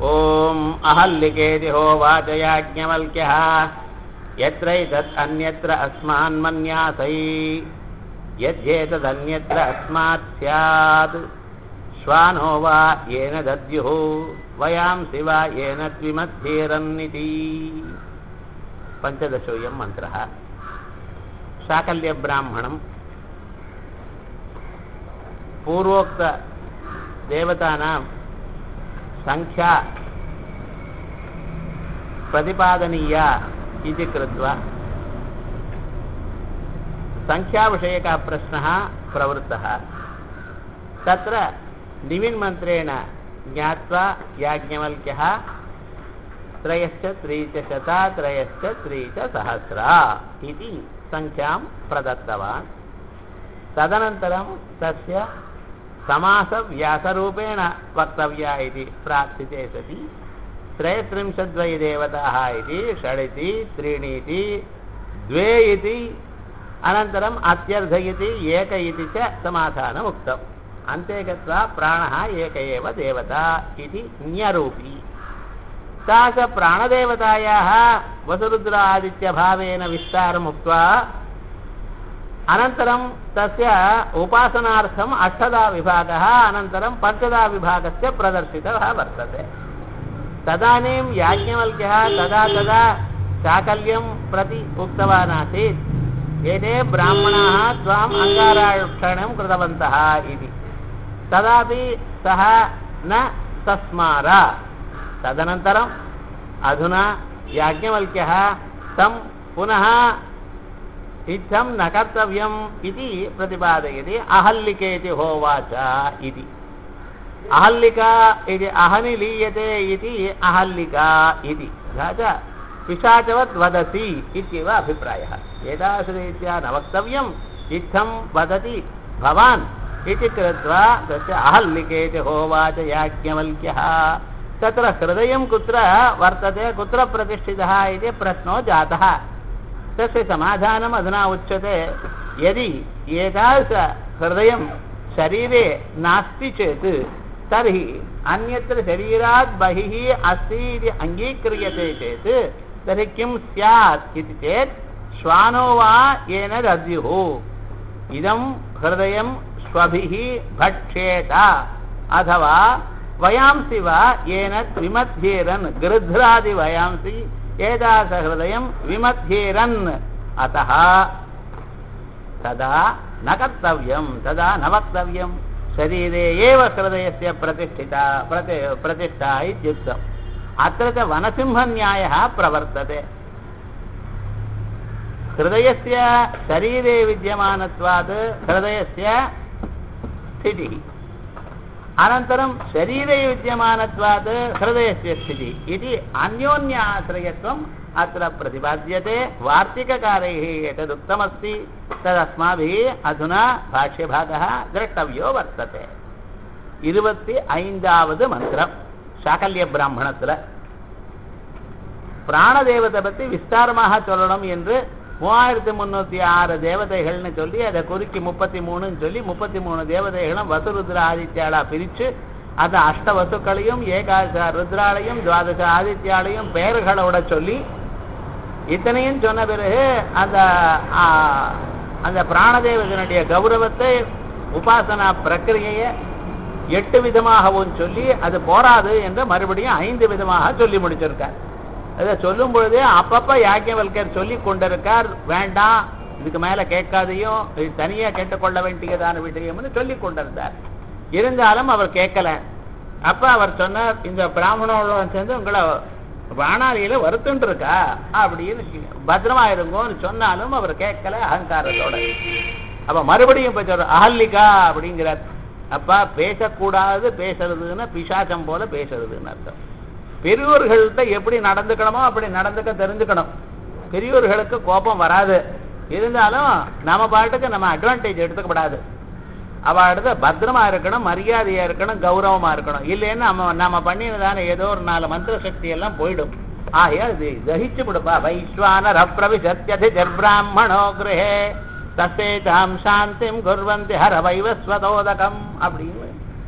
ॐ अहल्लिकेति होवाच याज्ञवल्क्यः यत्रैतत् अन्यत्र अस्मान्मन्यासै यद्येतदन्यत्र अस्मात् स्यात् श्वानो वा येन दद्युः वयांसि वा येन त्विमध्येरन्निति पञ्चदशोऽयं मन्त्रः शाकल्यब्राह्मणं पूर्वोक्तदेवतानां सङ्ख्या प्रतिपादनीया इति कृत्वा सङ्ख्याविषयकः प्रश्नः प्रवृत्तः तत्र निविन्मन्त्रेण ज्ञात्वा याज्ञवल्क्यः त्रयश्च त्री च शता त्रयश्च त्री च सहस्रा इति सङ्ख्यां प्रदत्तवान् तदनन्तरं तस्य समासव्यासरूपेण वक्तव्या इति प्रार्थिते सति त्रयस्त्रिंशद्वयि देवताः इति षडिति त्रीणि द्वे इति अनन्तरम् अत्यर्थ इति एक इति च समाधानम् उक्तम् अन्ते गत्वा प्राणः एक एव देवता इति न्यरूपी सा च प्राणदेवतायाः वसुरुद्रादित्यभावेन विस्तारम् उक्त्वा अनन्तरं तस्य उपासनार्थम् अष्टदा विभागः अनन्तरं पञ्चदा विभागस्य प्रदर्शितः वर्तते तदानीं याज्ञवल्क्यः तदा तदा चाकल्यं प्रति उक्तवान् आसीत् एते ब्राह्मणाः त्वाम् अङ्गाराक्षणं कृतवन्तः इति तदापि सः न तस्मार तदनन्तरम् अधुना याज्ञवल्क्यः तं पुनः इत्थं न कर्तव्यम् इति प्रतिपादयति अहल्लिकेति होवाच इति अहल्लिका इति अहनि लीयते इति अहल्लिका इति तथा च पिशाचवत् वदति इत्येव अभिप्रायः एतादृशरीत्या न वक्तव्यम् इत्थं वदति भवान् इति कृत्वा तस्य अहल्लिकेति होवाच याज्ञवल्क्यः तत्र हृदयं कुत्र वर्तते कुत्र प्रतिष्ठितः इति प्रश्नो जातः तस्य समाधानम् अधुना उच्यते यदि एतादृशहृदयं शरीरे नास्ति चेत् तर्हि अन्यत्र शरीरात् बहिः अस्ति इति अङ्गीक्रियते चेत् तर्हि किं स्यात् इति चेत् श्वानो वा येन दद्युः इदं हृदयं स्वभिः भक्षेत अथवा वयांसि वा येन विमध्येरन् गृध्रादिवयांसि एतादृशहृदयं विमध्येरन् अतः तदा न कर्तव्यं तदा न वक्तव्यं शरीरे एव हृदयस्य प्रतिष्ठिता प्रति प्रतिष्ठा इत्युक्तम् अत्र च वनसिंहन्यायः प्रवर्तते हृदयस्य शरीरे विद्यमानत्वात् हृदयस्य स्थितिः अनन्तरं शरीरे विद्यमानत्वात् हृदयस्य स्थितिः इति अन्योन्याश्रयत्वम् अत्र प्रतिपाद्यते वार्तिककारैः एतदुक्तमस्ति तदस्माभिः अधुना भाष्यभागः द्रष्टव्यो वर्तते இருபத்தி ஐந்தாவது மந்திரம் சாக்கல்ய பிராமணத்தில் பிராணதேவத்தை பற்றி விஸ்தாரமாக சொல்லணும் என்று மூவாயிரத்தி முன்னூத்தி ஆறு தேவதைகள்னு சொல்லி அதை குறுக்கி முப்பத்தி மூணுன்னு சொல்லி முப்பத்தி மூணு தேவதைகளும் வசுருத்ர ஆதித்யாலா பிரித்து அந்த அஷ்ட வசுக்களையும் ஏகாதச ருத்ராலையும் துவாதச ஆதித்யாலையும் பெயர்களோட சொல்லி இத்தனையும் சொன்ன பிறகு அந்த அந்த பிராணதேவதனுடைய கௌரவத்தை உபாசனா பிரக்கிரியையை எட்டு விதமாகவும் சொல்லி அது போராது என்று மறுபடியும் ஐந்து விதமாக சொல்லி முடிச்சிருக்கார் அதை சொல்லும் பொழுதே அப்பப்ப யாக்கியவல்கர் சொல்லி கொண்டிருக்கார் வேண்டாம் இதுக்கு மேல கேட்காதையும் இது தனியா கேட்டுக்கொள்ள வேண்டியதான விஷயம்னு சொல்லி கொண்டிருந்தார் இருந்தாலும் அவர் கேட்கல அப்ப அவர் சொன்னார் இந்த பிராமணோட சேர்ந்து உங்களை வானாளியில வருத்துட்டு இருக்கா அப்படின்னு பத்திரமா இருங்கோன்னு சொன்னாலும் அவர் கேட்கல அகங்காரத்தோட அப்ப மறுபடியும் இப்ப சொல்ற அஹல்லிகா அப்படிங்கிறார் அப்பா பேசக்கூடாது பேசுறதுன்னா பிசாசம் போல பேசுறதுன்னு அர்த்தம் பெரியோர்கள்ட்ட எப்படி நடந்துக்கணுமோ அப்படி நடந்துக்க தெரிஞ்சுக்கணும் பெரியோர்களுக்கு கோபம் வராது இருந்தாலும் நம்ம பாட்டுக்கு நம்ம அட்வான்டேஜ் எடுத்துக்கப்படாது அவ அடுத்த பத்திரமா இருக்கணும் மரியாதையா இருக்கணும் கௌரவமா இருக்கணும் இல்லைன்னா நம்ம நம்ம பண்ணினதான ஏதோ ஒரு நாலு மந்திர சக்தி எல்லாம் போயிடும் ஆகையா இது தகிச்சு விடுப்பா வைஸ்வான பிரவிசத்தியதி ஜர்பிராமணோ கிரகே தசேதாம் சாந்திம் குர்வந்தி ஹர வைவஸ்வதோதகம் அப்படின்னு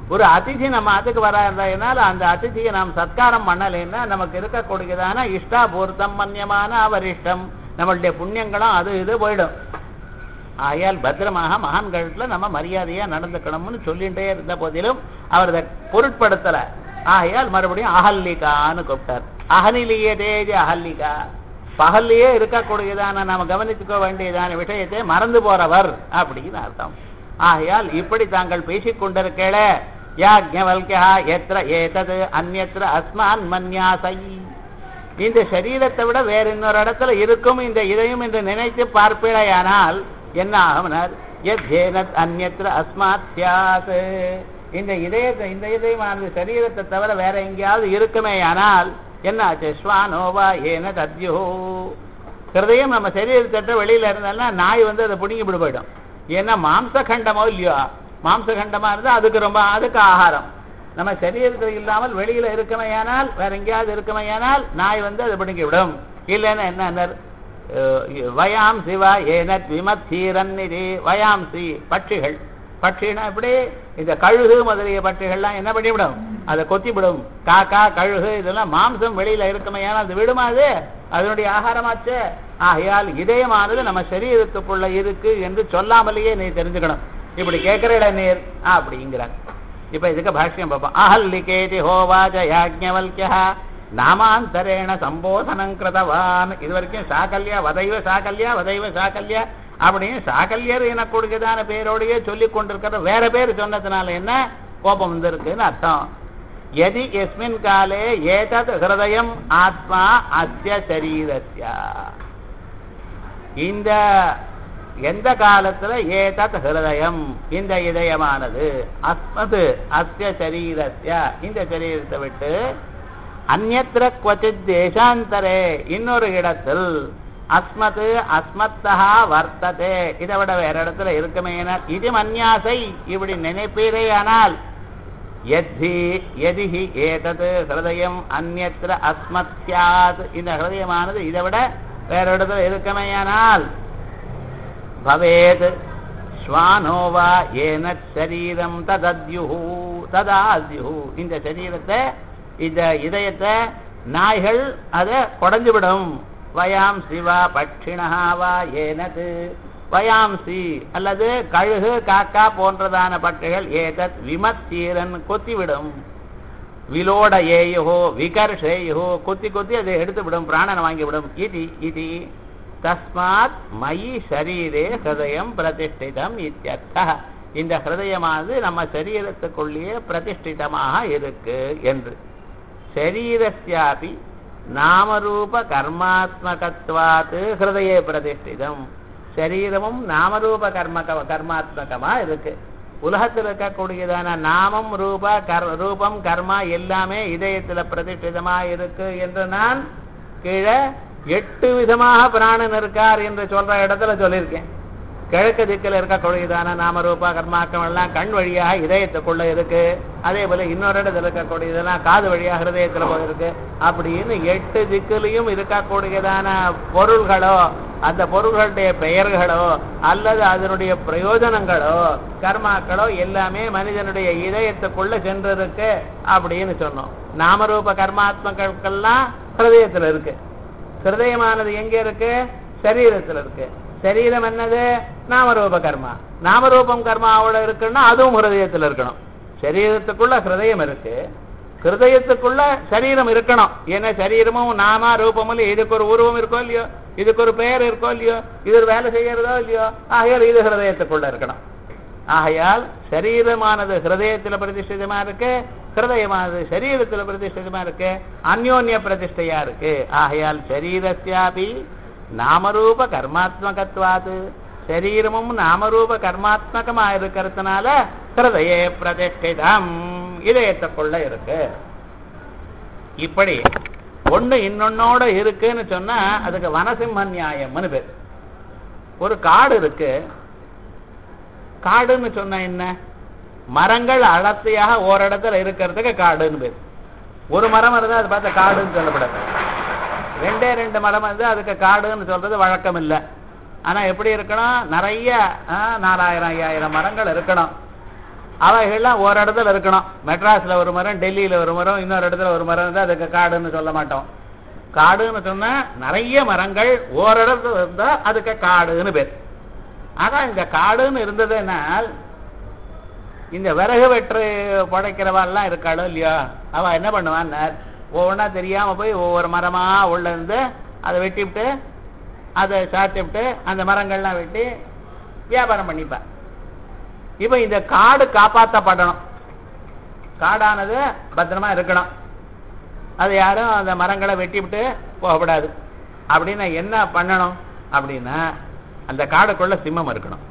ஒரு அதிதி நம்ம அதுக்கு வராதனால அந்த அதிதியை நாம் சத்காரம் பண்ணலைன்னா நமக்கு இருக்கக்கூடியதான இஷ்டாபூர்த்தம் மன்யமான அவரிஷ்டம் நம்மளுடைய புண்ணியங்களும் அது இது போயிடும் ஆகையால் பத்திரமாக மகான்கள்ல நம்ம மரியாதையா நடந்துக்கணும்னு சொல்லிட்டே இருந்த போதிலும் அவர் அதை பொருட்படுத்தல ஆகையால் மறுபடியும் அகல்லிகான்னு கூப்பிட்டார் அகனிலிய தேஜ அகல்லிகா பகல்லையே இருக்கக்கூடியதான நாம கவனித்துக்க வேண்டியதான விஷயத்தை மறந்து போறவர் அப்படின்னு அர்த்தம் ஆகையால் இப்படி தாங்கள் பேசிக் கொண்டிருக்கேள யாஜ்ஞவல்யா எத்திர ஏதது அந்நத்திர அஸ்மான் மன்யாசை இந்த சரீரத்தை விட வேற இன்னொரு இடத்துல இருக்கும் இந்த இதையும் என்று நினைத்து பார்ப்பிடையானால் என்ன ஆகும்னார் எத்யேனத் அந்நத்திர அஸ்மாத் சியாத் இந்த இதயத்தை இந்த இதயமானது சரீரத்தை தவிர வேற எங்கேயாவது இருக்குமேயானால் என்ன ஆச்சு ஸ்வானோவா ஏன தத்யோ ஹிருதயம் நம்ம சரீரத்தை வெளியில இருந்தால்னா நாய் வந்து அதை பிடுங்கி விடு போயிடும் ஏன்னா மாம்ச கண்டமோ இல்லையோ மாம்ச கண்டமா இருந்தா அதுக்கு ரொம்ப அதுக்கு ஆகாரம் நம்ம சரீரத்தில் இல்லாமல் வெளியில இருக்கமையானால் வேற எங்கேயாவது இருக்கமையானால் நாய் வந்து அதை பிடுங்கி விடும் இல்லைன்னா என்ன வயாம் சிவா ஏனத் விமத்தீரன் இது வயாம்சி பட்சிகள் பட்சினா இப்படி இந்த கழுகு முதலிய பட்சிகள்லாம் என்ன பண்ணிவிடும் அதை கொத்திவிடும் காக்கா கழுகு இதெல்லாம் மாம்சம் வெளியில இருக்குமையானால் அது விடுமா அது அதனுடைய ஆகாரமாச்சு ஆகையால் இதயமானது நம்ம சரீரத்துக்குள்ள இருக்கு என்று சொல்லாமலேயே நீ தெரிஞ்சுக்கணும் இப்படி கேட்கிற நீர் அப்படிங்கிறார் இப்ப இதுக்கு பாஷ்யம் பார்ப்போம் அஹல்லிகேதி ஹோவாஜ யாஜ்ஞவல்யா நாமாந்தரேண சம்போதனம் கிருதவான் இது வரைக்கும் சாகல்யா வதைவ சாகல்யா வதைவ சாகல்யா அப்படின்னு சாகல்யர் எனக்கூடியதான பேரோடையே சொல்லி கொண்டிருக்கிற வேற பேர் சொன்னதுனால என்ன கோபம் வந்திருக்குன்னு அர்த்தம் எதி எஸ்மின் காலே ஏதத் ஹிருதயம் ஆத்மா அஸ்ய சரீரஸ்ய இந்த எந்த காலத்துல ஏதத் ஹிருதயம் இந்த இதயமானது அஸ்மது அஸ்ய சரீரஸ்ய இந்த சரீரத்தை விட்டு அந்நத்திர குவச்சித் தேசாந்தரே இன்னொரு இடத்தில் அஸ்மத் அஸ்மத்தா வர்த்ததே இதை விட வேற இடத்துல இருக்குமே இது மன்யாசை இப்படி நினைப்பீரேயானால் எத்தி எதிஹி ஏதது ஹிருதயம் அந்நத்திர அஸ்மத் சியாத் இந்த ஹிருதயமானது இதை விட வேற இடத்துல இருக்குமேயானால் பவேத் ஸ்வானோவா ஏன சரீரம் ததத்யுஹு ததாத்யுஹு இந்த சரீரத்தை இந்த இதயத்தை நாய்கள் அதை குடஞ்சு விடும் வயாம் சிவா பட்சிணா வா ஏனது வயாம்சி அல்லது கழுகு காக்கா போன்றதான பட்டைகள் ஏதத் விமத்தீரன் கொத்திவிடும் விலோட ஏயுகோ விகர்ஷேயுகோ கொத்தி கொத்தி அதை எடுத்து விடும் பிராணனை வாங்கிவிடும் இது இது தஸ்மாத் மயி ஷரீரே ஹிருதயம் பிரதிஷ்டிதம் இத்தியர்த்த இந்த ஹிருதயமானது நம்ம சரீரத்துக்குள்ளேயே பிரதிஷ்டிதமாக இருக்கு என்று சரீரஸ்யாபி நாமரூப கர்மாத்மகத்வாத் ஹிருதயே பிரதிஷ்டிதம் சரீரமும் நாமரூப கர்ம கர்மாத்மகமா இருக்கு உலகத்தில் இருக்கக்கூடியதான நாமம் ரூப கர் ரூபம் கர்மா எல்லாமே இதயத்துல பிரதிஷ்டிதமா இருக்கு என்று நான் கீழே எட்டு விதமாக பிராணன் இருக்கார் என்று சொல்ற இடத்துல சொல்லியிருக்கேன் கிழக்கு திக்கில் இருக்கக்கூடியதான நாமரூபா கர்மாக்கம் எல்லாம் கண் வழியாக இதயத்துக்குள்ள இருக்கு அதே போல இன்னொரு இடத்துல இருக்கக்கூடியதெல்லாம் காது வழியாக ஹிருதயத்துல போயிருக்கு அப்படின்னு எட்டு திக்கிலையும் இருக்கக்கூடியதான பொருள்களோ அந்த பொருள்களுடைய பெயர்களோ அல்லது அதனுடைய பிரயோஜனங்களோ கர்மாக்களோ எல்லாமே மனிதனுடைய இதயத்துக்குள்ள சென்றிருக்கு அப்படின்னு சொன்னோம் நாமரூப கர்மாத்மக்கள்லாம் ஹிருதயத்துல இருக்கு ஹிருதயமானது எங்க இருக்கு சரீரத்துல இருக்கு சரீரம் என்னது நாமரூப கர்மா நாமரூபம் கர்மாவோட இருக்குன்னா அதுவும் ஹிருதயத்துல இருக்கணும் சரீரத்துக்குள்ள ஹிருதயம் இருக்கு ஹிருதயத்துக்குள்ள சரீரம் இருக்கணும் ஏன்னா சரீரமும் நாமா ரூபமும் இதுக்கு ஒரு உருவம் இருக்கோ இல்லையோ இதுக்கு ஒரு பெயர் இருக்கோ இல்லையோ இது ஒரு வேலை செய்யறதோ இல்லையோ ஆகையால் இது ஹிருதயத்துக்குள்ள இருக்கணும் ஆகையால் சரீரமானது ஹிருதயத்துல பிரதிஷ்டிதமா இருக்கு ஹிருதயமானது சரீரத்துல பிரதிஷ்டிதமா இருக்கு அந்யோன்ய பிரதிஷ்டையா இருக்கு ஆகையால் சரீரஸ்யாபி நாமரூப கர்மாத்மகத்வாது சரீரமும் நாமரூப கர்மாத்மகமா இருக்கிறதுனால ஹிருதய பிரதிஷ்டிதம் இதயத்துக்குள்ள இருக்கு இப்படி ஒண்ணு இன்னொன்னோட இருக்குன்னு சொன்னா அதுக்கு வனசிம்ம நியாயம்னு பேர் ஒரு காடு இருக்கு காடுன்னு சொன்னா என்ன மரங்கள் அடர்த்தியாக ஓரிடத்துல இருக்கிறதுக்கு காடுன்னு பேர் ஒரு மரம் இருந்தா அது பார்த்தா காடுன்னு சொல்லப்படாது ரெண்டே ரெண்டு மரம் வந்து அதுக்கு காடுன்னு சொல்றது வழக்கம் இல்லை ஆனா எப்படி இருக்கணும் நிறைய நாலாயிரம் ஐயாயிரம் மரங்கள் இருக்கணும் அவைகள்லாம் ஒரு இடத்துல இருக்கணும் மெட்ராஸ்ல ஒரு மரம் டெல்லியில ஒரு மரம் இன்னொரு இடத்துல ஒரு மரம் இருந்தா அதுக்கு காடுன்னு சொல்ல மாட்டோம் காடுன்னு சொன்னா நிறைய மரங்கள் ஓரிடத்துல இருந்தா அதுக்கு காடுன்னு பேர் ஆனா இந்த காடுன்னு இருந்ததுனால் இந்த விறகு வெற்று படைக்கிறவாள்லாம் இருக்காளோ இல்லையா அவ என்ன பண்ணுவான் ஒவ்வொன்றா தெரியாம போய் ஒவ்வொரு மரமா உள்ள இருந்து அதை வெட்டிவிட்டு அதை சாத்திவிட்டு அந்த மரங்கள்லாம் வெட்டி வியாபாரம் பண்ணிப்பா இப்ப இந்த காடு காப்பாற்றப்படணும் காடானது பத்திரமா இருக்கணும் அது யாரும் அந்த மரங்களை வெட்டிவிட்டு போகக்கூடாது அப்படின்னா என்ன பண்ணணும் அப்படின்னா அந்த காடுக்குள்ள சிம்மம் இருக்கணும்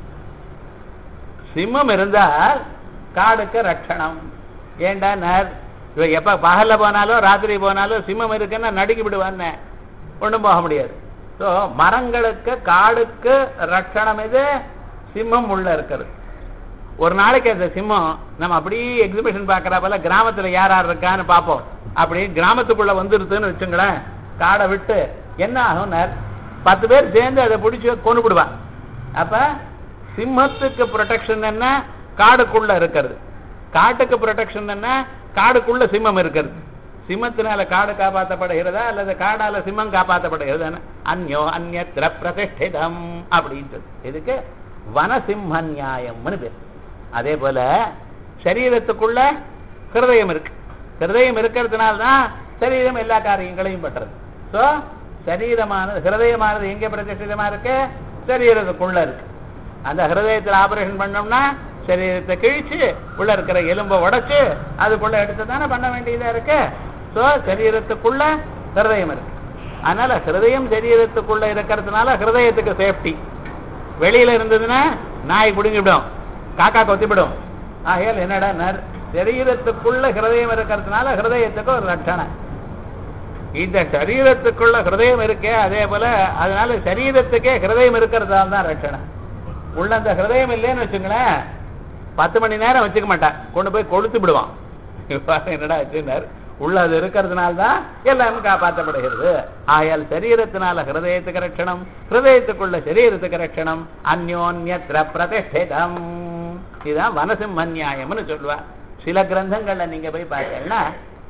சிம்மம் இருந்தால் காடுக்கு ரட்சணம் ஏண்டா நர் இவ எப்ப பகல்ல போனாலும் ராத்திரி போனாலும் சிம்மம் இருக்குன்னா நடுக்கி விடுவான்னு ஒண்ணும் போக முடியாது ஸோ மரங்களுக்கு காடுக்கு ரட்சணம் இது சிம்மம் உள்ள இருக்கிறது ஒரு நாளைக்கு அந்த சிம்மம் நம்ம அப்படியே எக்ஸிபிஷன் பார்க்கறப்பல கிராமத்துல யார் யார் இருக்கான்னு பார்ப்போம் அப்படி கிராமத்துக்குள்ள வந்துருதுன்னு வச்சுங்களேன் காடை விட்டு என்ன ஆகும் பத்து பேர் சேர்ந்து அதை பிடிச்சி கொண்டு விடுவான் அப்ப சிம்மத்துக்கு ப்ரொடெக்ஷன் என்ன காடுக்குள்ள இருக்கிறது காட்டுக்கு ப்ரொடெக்ஷன் என்ன காடுக்குள்ள சிம்மம் இருக்கிறது சிம்மத்தினால காடு காப்பாற்றப்படுகிறதா அல்லது காடால சிம்மம் காப்பாற்றப்படுகிறதா அந்யோ அந்நத்திர பிரதிஷ்டிதம் அப்படின்றது இதுக்கு வனசிம்ம நியாயம்னு பேர் அதே போல சரீரத்துக்குள்ள ஹிருதயம் இருக்கு ஹிருதயம் இருக்கிறதுனால தான் சரீரம் எல்லா காரியங்களையும் பண்றது ஸோ சரீரமானது ஹிருதயமானது எங்க பிரதிஷ்டிதமா இருக்கு சரீரத்துக்குள்ள இருக்கு அந்த ஹிருதயத்தில் ஆபரேஷன் பண்ணோம்னா சரீரத்தை கிழிச்சு உள்ள இருக்கிற எலும்பை உடைச்சு அதுக்குள்ள எடுத்து தானே பண்ண வேண்டியதா இருக்கு ஸோ சரீரத்துக்குள்ள ஹிருதயம் இருக்கு அதனால ஹிருதயம் சரீரத்துக்குள்ள இருக்கிறதுனால ஹிருதயத்துக்கு சேஃப்டி வெளியில இருந்ததுன்னா நாய் குடிஞ்சுவிடும் காக்கா கொத்திவிடும் ஆகையால் என்னடா நர் சரீரத்துக்குள்ள ஹிருதயம் இருக்கிறதுனால ஹிருதயத்துக்கு ஒரு லட்சணை இந்த சரீரத்துக்குள்ள ஹிருதயம் இருக்கே அதே போல அதனால சரீரத்துக்கே ஹிருதயம் இருக்கிறதால தான் ரட்சணை உள்ள அந்த ஹிருதயம் இல்லைன்னு வச்சுங்களேன் பத்து மணி நேரம் வச்சுக்க மாட்டான் கொண்டு போய் கொளுத்து விடுவான் என்னடா வச்சுனார் உள்ள அது இருக்கிறதுனால தான் எல்லாமே காப்பாற்றப்படுகிறது ஆயால் சரீரத்தினால ஹிருதயத்துக்கு ரட்சணம் ஹிருதயத்துக்குள்ள சரீரத்துக்கு ரட்சணம் அந்யோன்யத்திர பிரதிஷ்டிதம் இதுதான் வனசிம்ம நியாயம்னு சொல்லுவா சில கிரந்தங்கள்ல நீங்க போய் பார்த்தீங்கன்னா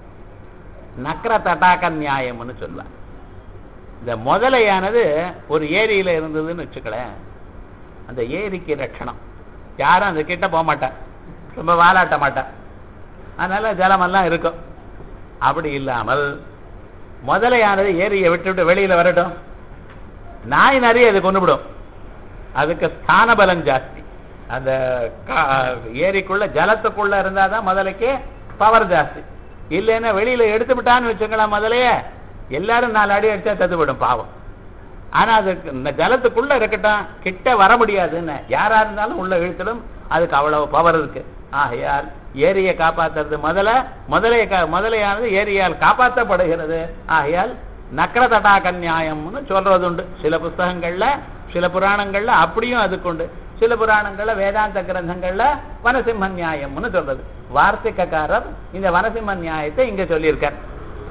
நக்கர தட்டாக்க நியாயம்னு சொல்லுவா இந்த முதலையானது ஒரு ஏரியில இருந்ததுன்னு வச்சுக்கலேன் அந்த ஏரிக்கு ரட்சணம் யாரும் அந்த கிட்ட போக மாட்டேன் ரொம்ப வாலாட்ட மாட்டேன் அதனால ஜலமெல்லாம் இருக்கும் அப்படி இல்லாமல் முதலையானது ஏரியை விட்டு விட்டு வெளியில வரட்டும் நாய் நிறைய அது கொண்டுவிடும் அதுக்கு ஸ்தான பலம் ஜாஸ்தி அந்த ஏரிக்குள்ள ஜலத்துக்குள்ள இருந்தாதான் முதலைக்கு பவர் ஜாஸ்தி இல்லைன்னா வெளியில எடுத்து விட்டான்னு வச்சுங்களேன் முதலையே எல்லாரும் நாலு அடி அடிச்சா தத்துவிடும் பாவம் ஆனா அது இந்த ஜலத்துக்குள்ள இருக்கட்டும் கிட்ட வர முடியாதுன்னு யாரா இருந்தாலும் உள்ள இழுத்திடும் அதுக்கு அவ்வளவு பவர் இருக்கு ஆகையால் ஏரியை காப்பாத்துறது முதல முதலைய முதலையானது ஏரியால் காப்பாற்றப்படுகிறது ஆகையால் நக்கர தடாக நியாயம்னு சொல்றது உண்டு சில புஸ்தகங்கள்ல சில புராணங்கள்ல அப்படியும் அதுக்கு உண்டு சில புராணங்கள்ல வேதாந்த கிரந்தங்கள்ல வனசிம்ம நியாயம்னு சொல்றது வார்த்திகக்காரர் இந்த வனசிம்ம நியாயத்தை இங்க சொல்லியிருக்கார்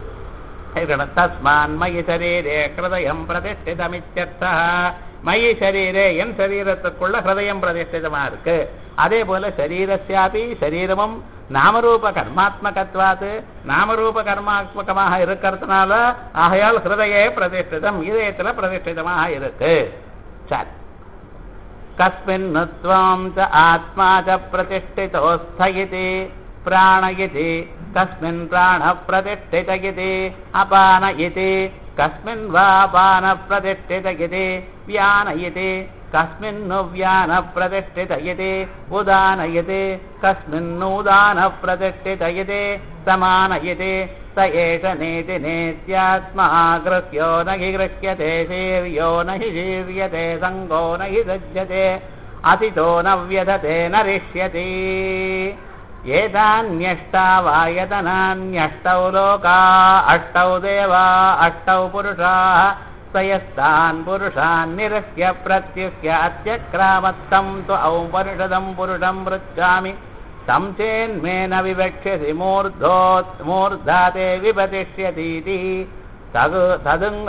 தஸ்மான் மயி சரீரே ஹிருதயம் பிரதிஷ்டிதமித்யர்த்தா மயி சரீரே என் சரீரத்துக்குள்ள ஹிருதயம் பிரதிஷ்டிதமா இருக்கு அதே போல சரீரஸ்யாபி சரீரமும் நாமரூப கர்மாத்மகத்வாத்து நாமரூப கர்மாத்மகமாக இருக்கிறதுனால ஆகையால் ஹிருதயே பிரதிஷ்டிதம் இதயத்துல பிரதிஷ்டிதமாக இருக்கு சரி கஸ்மின் நுத்வாம் ச ஆத்மா ச பிரதிஷ்டிதோஸ்தயிதி प्राण इति कस्मिन् प्राणः प्रतिष्ठित इति अपान इति कस्मिन् वा पान प्रतिष्ठित इति व्यान इति कस्मिन्नु व्यान प्रतिष्ठित इति उदान इति कस्मिन्नुदान प्रतिष्ठित इति समान इति स एष नेति नेत्यात्मा गृह्यो न हि गृह्यते शीर्यो न हि शीर्यते सङ्गो न हि सज्जते अतितो न व्यधते न रिष्यति एतान्यष्टावायतनान्यष्टौ लोका अष्टौ देवा अष्टौ पुरुषाः स यस्तान् पुरुषान् निरह्य प्रत्युह्य अत्यक्रामत्तं तु औपनिषदं पुरुषं पृच्छामि तं चेन्मे न विवक्ष्यसि मूर्धोत् मूर्धा ते विपतिष्यतीति तद्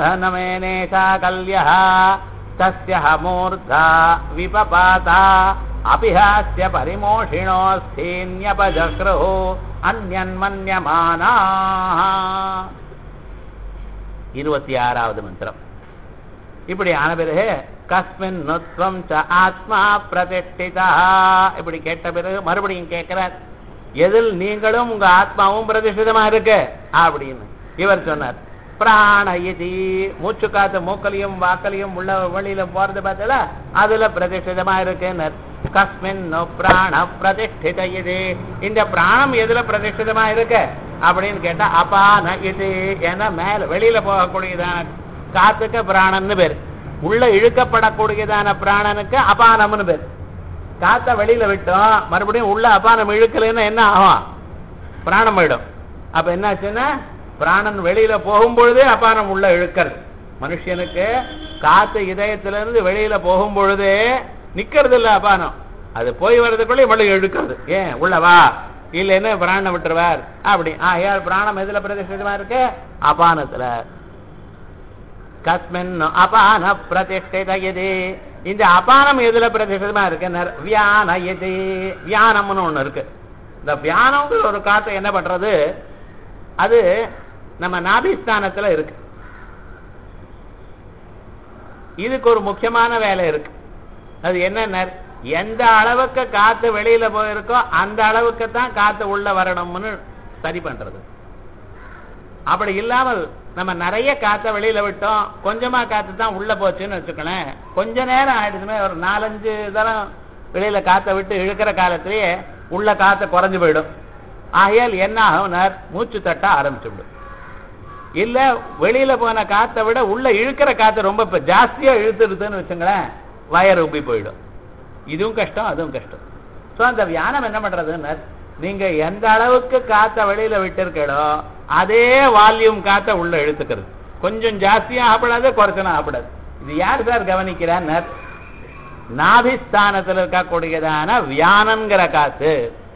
तदुङ्घनमेनेशा कल्यः तस्य मूर्धा विपपाता அபிஹாஸ்ய பரிமோஷிணோ ஸ்தீன்யபஜக்ரோ அந்யன்மன்யமானா இருபத்தி ஆறாவது மந்திரம் இப்படி ஆன பிறகு கஸ்மின் நுத்வம் ச ஆத்மா பிரதிஷ்டிதா இப்படி கேட்ட பிறகு மறுபடியும் கேட்கிறார் எதில் நீங்களும் உங்க ஆத்மாவும் பிரதிஷ்டிதமா இருக்கு அப்படின்னு இவர் சொன்னார் பிராண இதி மூச்சு காத்து மூக்கலையும் வாக்கலையும் உள்ள வழியில போறது பார்த்தல அதுல பிரதிஷ்டிதமா இருக்குன்னு கஸ்மின் பிராண பிரதிஷ்டித இது இந்த பிராணம் எதுல பிரதிஷ்டிதமா இருக்கு அப்படின்னு கேட்டா அபான இது ஏன்னா மேல வெளியில போகக்கூடியதான காத்துக்கு பிராணன்னு பேர் உள்ள இழுக்கப்படக்கூடியதான பிராணனுக்கு அபானம்னு பேர் காத்த வெளியில விட்டோம் மறுபடியும் உள்ள அபானம் இழுக்கலைன்னா என்ன ஆகும் பிராணம் போயிடும் அப்ப என்னாச்சுன்னா பிராணன் வெளியில போகும்பொழுதே அபானம் உள்ள இழுக்கிறது மனுஷனுக்கு காத்து இதயத்திலிருந்து வெளியில போகும் பொழுதே நிக்கிறது இல்ல அபானம் அது போய் வர்றதுக்குள்ளே மறுபடியும் இழுக்கிறது ஏன் உள்ளவா இல்லைன்னு பிராணம் விட்டுருவார் அப்படி ஆ யார் பிராணம் எதுல பிரதிஷ்டிதமா இருக்கு அபானத்துல கஸ்மின் அபான பிரதிஷ்டித எது இந்த அபானம் எதுல பிரதிஷ்டிதமா இருக்கு வியான எது வியானம்னு ஒண்ணு இருக்கு இந்த வியானம்ங்கிற ஒரு காற்று என்ன பண்றது அது நம்ம நாபிஸ்தானத்துல இருக்கு இதுக்கு ஒரு முக்கியமான வேலை இருக்கு அது என்ன எந்த அளவுக்கு காத்து வெளியில போயிருக்கோ அந்த அளவுக்கு தான் காத்து உள்ள வரணும்னு சரி பண்றது அப்படி இல்லாமல் நம்ம நிறைய காத்த வெளியில விட்டோம் கொஞ்சமா காத்து தான் உள்ள போச்சுன்னு வச்சுக்கோங்களேன் கொஞ்ச நேரம் ஆயிடுச்சுமே ஒரு நாலஞ்சு தரம் வெளியில காத்த விட்டு இழுக்கிற காலத்திலேயே உள்ள காத்த குறைஞ்சு போயிடும் ஆகையால் என்ன ஆகும்னார் மூச்சு தட்ட ஆரம்பிச்சு விடும் இல்ல வெளியில போன காத்தை விட உள்ள இழுக்கிற காத்து ரொம்ப இப்ப ஜாஸ்தியா இழுத்துடுதுன்னு வச்சுங்களேன் வயர் உப்பி போயிடும் இதுவும் கஷ்டம் அதுவும் கஷ்டம் சோ அந்த வியானம் என்ன பண்றதுன்னு நீங்க எந்த அளவுக்கு காத்த வெளியில விட்டிருக்கோ அதே வால்யூம் காத்த உள்ள இழுத்துக்கிறது கொஞ்சம் ஜாஸ்தியா ஆகப்படாது குறைச்சனா ஆகப்படாது இது யார் சார் கவனிக்கிறார் நாபிஸ்தானத்தில் இருக்கக்கூடியதான வியானங்கிற காத்து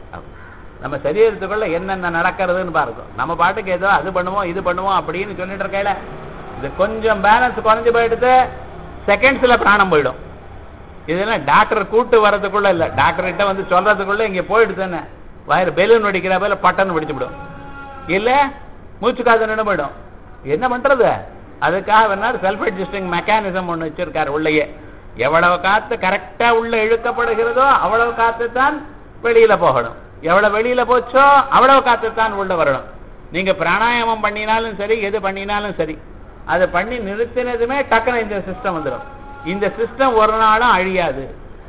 நம்ம சரீரத்துக்குள்ள என்னென்ன நடக்கிறதுன்னு பாருங்க நம்ம பாட்டுக்கு ஏதோ அது பண்ணுவோம் இது பண்ணுவோம் அப்படின்னு சொல்லிட்டு இருக்கையில இது கொஞ்சம் பேலன்ஸ் குறைஞ்சு போயிடுது செகண்ட்ஸ்ல பிராணம் போயிடும் இதெல்லாம் டாக்டர் கூட்டு வர்றதுக்குள்ள இல்ல டாக்டர் கிட்ட வந்து சொல்றதுக்குள்ள இங்க போயிடுதுன்னு வயிறு பெலூன் வெடிக்கிற போல பட்டன் வெடிச்சு விடும் இல்ல மூச்சு காத்து நின்று போயிடும் என்ன பண்றது அதுக்காக வேணாரு செல்ஃப் அட்ஜஸ்டிங் மெக்கானிசம் ஒண்ணு வச்சிருக்காரு உள்ளேயே எவ்வளவு காத்து கரெக்டா உள்ள இழுக்கப்படுகிறதோ அவ்வளவு காத்து தான் வெளியில போகணும் எவ்வளவு வெளியில போச்சோ அவ்வளவு காத்து தான் உள்ள வரணும் நீங்க பிராணாயாமம் பண்ணினாலும் சரி எது பண்ணினாலும் சரி அது பண்ணி நிறுத்தினதுமே டக்குன்னு இந்த சிஸ்டம் வந்துடும் இந்த சிஸ்டம் ஒரு நாளும் அழியாது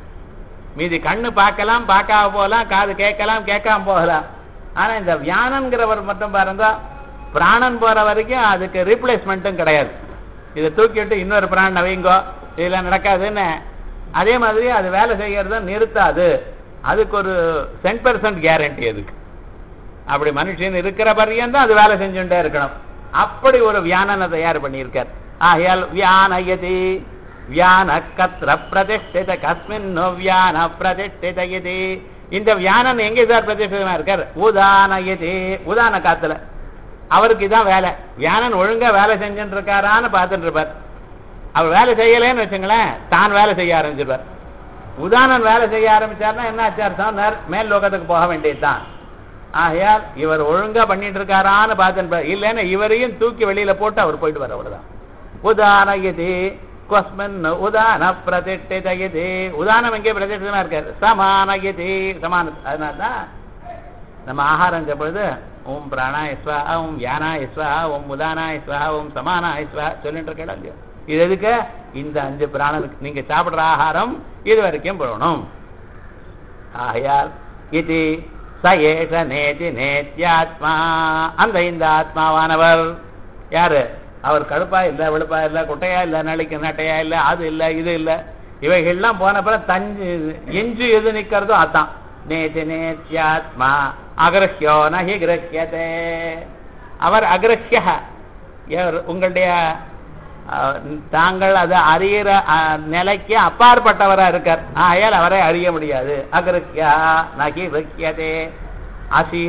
மீதி கண்ணு பார்க்கலாம் பார்க்காம போகலாம் காது கேட்கலாம் கேட்காம போகலாம் ஆனா இந்த வியானங்கிறவர் மட்டும் பாருங்க பிராணன் போற வரைக்கும் அதுக்கு ரீப்ளேஸ்மெண்ட்டும் கிடையாது இதை தூக்கிட்டு இன்னொரு பிராணன் வைங்கோ இதெல்லாம் நடக்காதுன்னு அதே மாதிரி அது வேலை செய்யறத நிறுத்தாது அதுக்கு ஒரு சென்ட் பெர்சன்ட் கேரண்டி அதுக்கு அப்படி மனுஷன் இருக்கிற பரியந்தான் அது வேலை செஞ்சுட்டே இருக்கணும் அப்படி ஒரு வியானனை தயார் பண்ணியிருக்கார் ஆகையால் வியானயதி வியான கத்திர பிரதிஷ்டித கஸ்மின் வியான பிரதிஷ்டித இது இந்த வியானன் எங்க சார் பிரதிஷ்டிதமா இருக்கார் உதானயதி உதான காத்துல அவருக்கு இதான் வேலை வியானன் ஒழுங்கா வேலை செஞ்சுட்டு இருக்காரான்னு பார்த்துட்டு இருப்பார் அவர் வேலை செய்யலைன்னு வச்சுங்களேன் தான் வேலை செய்ய ஆரம்பிச்சிருப்பார் உதானன் வேலை செய்ய ஆரம்பிச்சார்னா என்ன ஆச்சு அர்த்தம் மேல் லோகத்துக்கு போக வேண்டியதுதான் ஆகையால் இவர் ஒழுங்கா பண்ணிட்டு இருக்காரான்னு பார்த்துட்டு இல்லைன்னா இவரையும் தூக்கி வெளியில போட்டு அவர் போயிட்டு வர அவ்வளவுதான் உதானயதி கொஸ்மின் உதான பிரதிஷ்டிதயதி உதானம் எங்கே பிரதிஷ்டிதமா இருக்காரு சமானயதி சமான அதனால்தான் நம்ம ஆகாரம் சாப்பிடுறது ஓம் பிராணாய ஸ்வஹா ஓம் வியானாய ஸ்வஹா ஓம் உதானாய ஸ்வஹா ஓம் சமானாய ஸ்வஹா சொல்லிட்டு இருக்கா இல்லையோ இது எதுக்கு இந்த அஞ்சு பிராணனுக்கு நீங்க சாப்பிடுற ஆகாரம் இது வரைக்கும் போகணும் ஆகையால் இது சயேஷ நேதி நேத்தியாத்மா அந்த இந்த ஆத்மாவானவர் யாரு அவர் கடுப்பா இல்ல வெளுப்பா இல்ல குட்டையா இல்ல நளிக்க நட்டையா இல்ல அது இல்ல இது இல்ல இவைகள்லாம் போன பிறகு தஞ்சு எஞ்சு எது நிக்கிறதோ அதான் நேதி நேத்தியாத்மா அகிரஹ்யோ நகி கிரஹ்யதே அவர் அகிரஹ்ய உங்களுடைய தாங்கள் அதை அறியிற நிலைக்கு அப்பாற்பட்டவரா இருக்கார் ஆயால் அவரை அறிய முடியாது அகிருக்கியா நகி ரிக்கியதே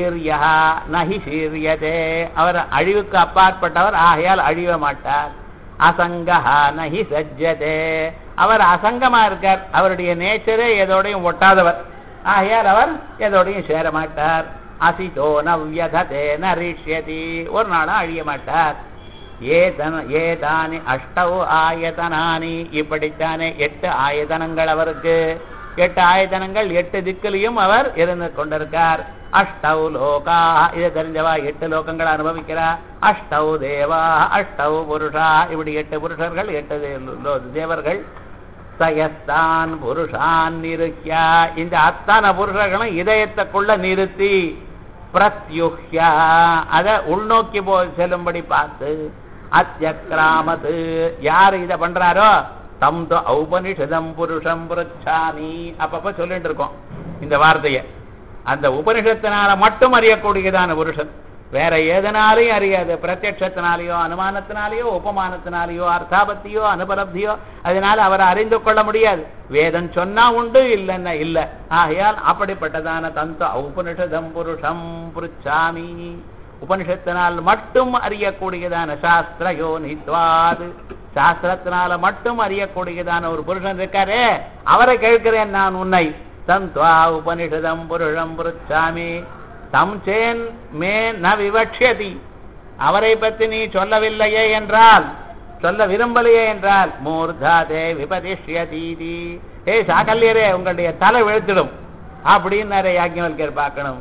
அசீரியா நகி சீரியதே அவர் அழிவுக்கு அப்பாற்பட்டவர் ஆகையால் அழிய மாட்டார் அசங்கஹா நஹி சஜ்ஜதே அவர் அசங்கமா இருக்கார் அவருடைய நேச்சரே எதோடையும் ஒட்டாதவர் ஆகையால் அவர் எதோடையும் சேர மாட்டார் அசிதோ நவ்யததே நரிஷ்யதி ஒரு நாளும் அழிய மாட்டார் ஏதன ஏதானி அஷ்டவு ஆயதனானி இப்படித்தானே எட்டு ஆயதனங்கள் அவருக்கு எட்டு ஆயதனங்கள் எட்டு திக்கிலையும் அவர் இருந்து கொண்டிருக்கார் அஷ்டௌ லோகா இதை தெரிஞ்சவா எட்டு லோகங்கள் அனுபவிக்கிறா அஷ்டௌ தேவா அஷ்டௌ புருஷா இப்படி எட்டு புருஷர்கள் எட்டு தே- லோ- தேவர்கள் சயஸ்தான் புருஷான் நிருஹ்யா இந்த அத்தனை புருஷர்களும் இதயத்துக்குள்ள நிறுத்தி பிரத்யுஹ்யா அத உள்நோக்கி போ செல்லும்படி பார்த்து அத்தியக்கிராமத்து யார் இத பண்றாரோ தம் தோ ஔபனிஷதம் புருஷம் புரச்சாமி அப்பப்ப சொல்லிட்டு இருக்கோம் இந்த வார்த்தைய அந்த உபனிஷத்தினால மட்டும் அறியக்கூடியதான புருஷன் வேற எதனாலையும் அறியாது பிரத்யட்சத்தினாலேயோ அனுமானத்தினாலேயோ உபமானத்தினாலேயோ அர்த்தாபத்தியோ அனுபலப்தியோ அதனால அவரை அறிந்து கொள்ள முடியாது வேதம் சொன்னா உண்டு இல்லைன்னா இல்ல ஆகையால் அப்படிப்பட்டதான தந்த உபனிஷதம் புருஷம் புருச்சாமி உபனிஷத்தினால் மட்டும் அறியக்கூடியதான சாஸ்திர யோனித்வாது சாஸ்திரத்தினால மட்டும் அறியக்கூடியதான ஒரு புருஷன் இருக்காரே அவரை கேட்கிறேன் நான் உன்னை தந்த்வா உபனிஷதம் புருஷம் புருச்சாமி தம் சேன் மே ந விவக்ஷதி அவரை பற்றி நீ சொல்லவில்லையே என்றால் சொல்ல விரும்பலையே என்றால் மூர்தாதே விபதிஷ்யதீதி ஏ சாகல்யரே உங்களுடைய தலை விழுத்திடும் அப்படின்னு நிறைய யாஜ்ஞவல்கர் பார்க்கணும்